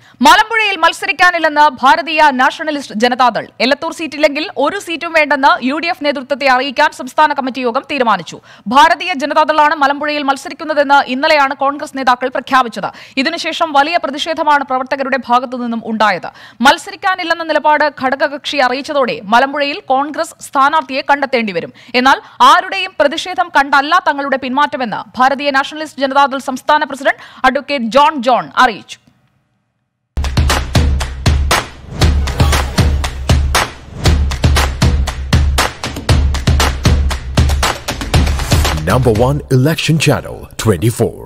മലമ്പുഴയിൽ മത്സരിക്കാനില്ലെന്ന് ഭാരതീയ നാഷണലിസ്റ്റ് ജനതാദൾ എലത്തൂർ സീറ്റില്ലെങ്കിൽ ഒരു സീറ്റും വേണ്ടെന്ന് യു ഡി എഫ് നേതൃത്വത്തെ അറിയിക്കാൻ സംസ്ഥാന കമ്മിറ്റി യോഗം തീരുമാനിച്ചു ഭാരതീയ ജനതാദളാണ് മലമ്പുഴയിൽ മത്സരിക്കുന്നതെന്ന് ഇന്നലെയാണ് കോൺഗ്രസ് നേതാക്കൾ പ്രഖ്യാപിച്ചത് ഇതിനുശേഷം വലിയ പ്രതിഷേധമാണ് പ്രവർത്തകരുടെ ഭാഗത്തു നിന്നും ഉണ്ടായത് മത്സരിക്കാനില്ലെന്ന നിലപാട് ഘടകകക്ഷി അറിയിച്ചതോടെ മലമ്പുഴയിൽ കോൺഗ്രസ് സ്ഥാനാർത്ഥിയെ കണ്ടെത്തേണ്ടി വരും എന്നാൽ ആരുടെയും പ്രതിഷേധം കണ്ടല്ല തങ്ങളുടെ പിന്മാറ്റമെന്ന് ഭാരതീയ നാഷണലിസ്റ്റ് ജനതാദൾ സംസ്ഥാന പ്രസിഡന്റ് അഡ്വക്കേറ്റ് ജോൺ ജോൺ അറിയിച്ചു Number one election channel 24.